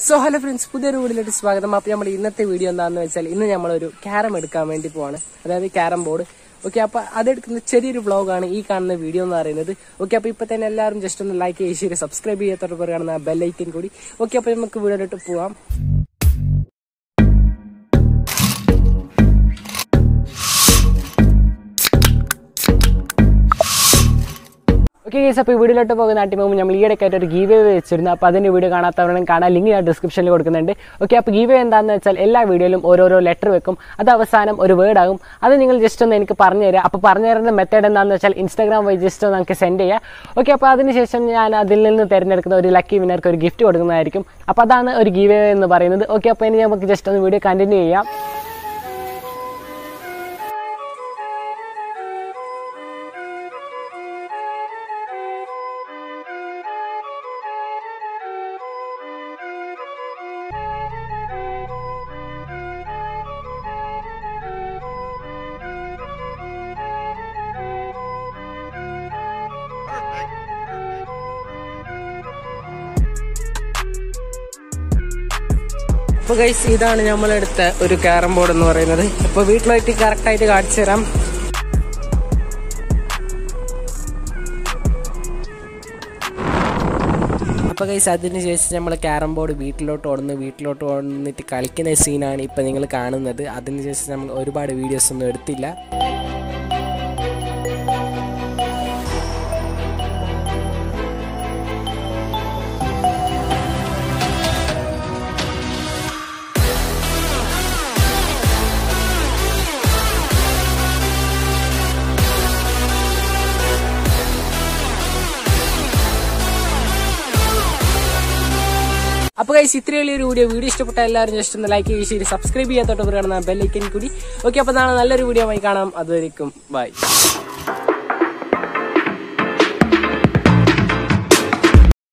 so hello friends പുതിയൊരു വീഡിയോയിലോട്ട് സ്വാഗതം അപ്പോൾ നമ്മൾ ഇന്നത്തെ വീഡിയോ എന്താണെന്ന് വെച്ചാൽ ഇന്ന് നമ്മളൊരു ക്യാരം എടുക്കാൻ വേണ്ടി പോവാണ് അതായത് ക്യാരം ബോർഡ് ഓക്കെ അപ്പോൾ അതെടുക്കുന്ന ചെറിയൊരു വ്ളോഗാണ് ഈ കാണുന്ന വീഡിയോ എന്ന് പറയുന്നത് ഓക്കെ അപ്പോൾ ഇപ്പോൾ തന്നെ എല്ലാവരും ജസ്റ്റ് ഒന്ന് ലൈക്ക് ചെയ്ത് ശരി സബ്സ്ക്രൈബ് ചെയ്യാത്തോട്ട് പറയുകയാണ് ബെല്ലൈക്കൻ കൂടി ഓക്കെ അപ്പോൾ നമുക്ക് വീഡിയോയിലോട്ട് പോവാം ഓക്കെ ഗേസ് അപ്പോൾ ഈ വീഡിയോയിലോട്ട് പോകുന്ന നാട്ടിൽ പോകുമ്പോൾ നമ്മൾ ഈയിടെ ആയിട്ട് ഒരു ഗീവേ വെച്ചിരുന്നു അപ്പോൾ അതിൻ്റെ വീഡിയോ കാണാത്തവരും കാണാൻ ലിങ്ക് ഞാൻ ഡിസ്ക്രിപ്ഷനിൽ കൊടുക്കുന്നുണ്ട് ഓക്കെ അപ്പോൾ ഗീവേ എന്താണെന്ന് വെച്ചാൽ എല്ലാ വീഡിയോയിലും ഓരോരോ ലെറ്റർ വെക്കും അത് അവസാനം ഒരു വേർഡ് ആകും അത് നിങ്ങൾ ജസ്റ്റ് ഒന്ന് എനിക്ക് പറഞ്ഞു തരിക അപ്പോൾ പറഞ്ഞു തരുന്ന മെത്തേഡ് എന്താണെന്ന് വെച്ചാൽ ഇൻസ്റ്റാഗ്രാം വഴി ജസ്റ്റ് ഒന്ന് നമുക്ക് സെൻഡ് ചെയ്യുക ഓക്കെ അപ്പോൾ അതിനുശേഷം ഞാൻ അതിൽ നിന്ന് തിരഞ്ഞെടുക്കുന്ന ഒരു ലക്കി വിന്നർക്ക് ഒരു ഗിഫ്റ്റ് കൊടുക്കുന്നതായിരിക്കും അപ്പോൾ അതാണ് ഒരു ഗീവേ എന്ന് പറയുന്നത് ഓക്കെ അപ്പോൾ ഇനി നമുക്ക് ജസ്റ്റ് ഒന്ന് വീഡിയോ കണ്ടിന്യൂ ചെയ്യാം അപ്പോൾ ഗൈസ് ഇതാണ് നമ്മളെടുത്ത ഒരു ക്യാരം ബോർഡ് എന്ന് പറയുന്നത് അപ്പോൾ വീട്ടിലായിട്ട് കറക്റ്റായിട്ട് കാണിച്ചു തരാം അപ്പോൾ ഗൈസ് അതിന് ശേഷം നമ്മൾ ക്യാരം ബോർഡ് വീട്ടിലോട്ട് ഓടുന്നു വീട്ടിലോട്ട് ഓടുന്നിട്ട് കളിക്കുന്ന സീനാണ് ഇപ്പോൾ നിങ്ങൾ കാണുന്നത് അതിന് ശേഷം നമ്മൾ ഒരുപാട് വീഡിയോസ് ഒന്നും എടുത്തില്ല അപ്പോൾ ഗൈസ് ഇത്രയും വലിയൊരു വീഡിയോ വീഡിയോ ഇഷ്ടപ്പെട്ട എല്ലാവരും ജസ്റ്റ് ഒന്ന് ലൈക്ക് ചെയ്ത് ശരി സബ്സ്ക്രൈബ് ചെയ്യാത്തോട്ട് പറയുകയാണ് ബെല്ലൈക്കൻ കൂടി ഓക്കെ അപ്പോൾ നാളെ നല്ലൊരു വീഡിയോ ആയി കാണാം അതുവരെയും ബൈ